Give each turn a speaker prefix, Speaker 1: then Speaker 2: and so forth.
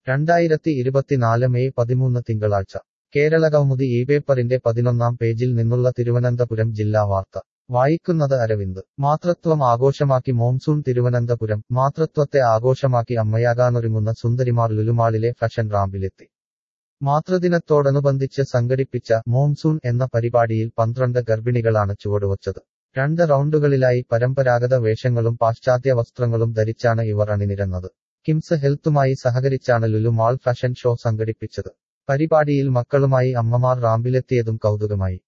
Speaker 1: രണ്ടായിരത്തി ഇരുപത്തിനാല് മെയ് പതിമൂന്ന് തിങ്കളാഴ്ച കേരളകൗമുദി ഈ പേപ്പറിന്റെ പതിനൊന്നാം പേജിൽ നിന്നുള്ള തിരുവനന്തപുരം ജില്ലാ വാർത്ത വായിക്കുന്നത് അരവിന്ദ് മാതൃത്വം ആഘോഷമാക്കി മോൺസൂൺ തിരുവനന്തപുരം മാതൃത്വത്തെ ആഘോഷമാക്കി അമ്മയാകാനൊരുങ്ങുന്ന സുന്ദരിമാർ ലുലുമാളിലെ ഫാഷൻ റാമ്പിലെത്തി മാതൃദിനത്തോടനുബന്ധിച്ച് സംഘടിപ്പിച്ച മോൺസൂൺ എന്ന പരിപാടിയിൽ പന്ത്രണ്ട് ഗർഭിണികളാണ് ചുവടുവച്ചത് രണ്ട് റൗണ്ടുകളിലായി പരമ്പരാഗത വേഷങ്ങളും പാശ്ചാത്യ വസ്ത്രങ്ങളും ധരിച്ചാണ് ഇവർ അണിനിരന്നത് കിംസ് ഹെൽത്തുമായി സഹകരിച്ചാണ് ലുലു മാൾ ഫാഷൻ ഷോ സംഘടിപ്പിച്ചത് പരിപാടിയിൽ മക്കളുമായി അമ്മമാർ റാമ്പിലെത്തിയതും കൗതുകമായി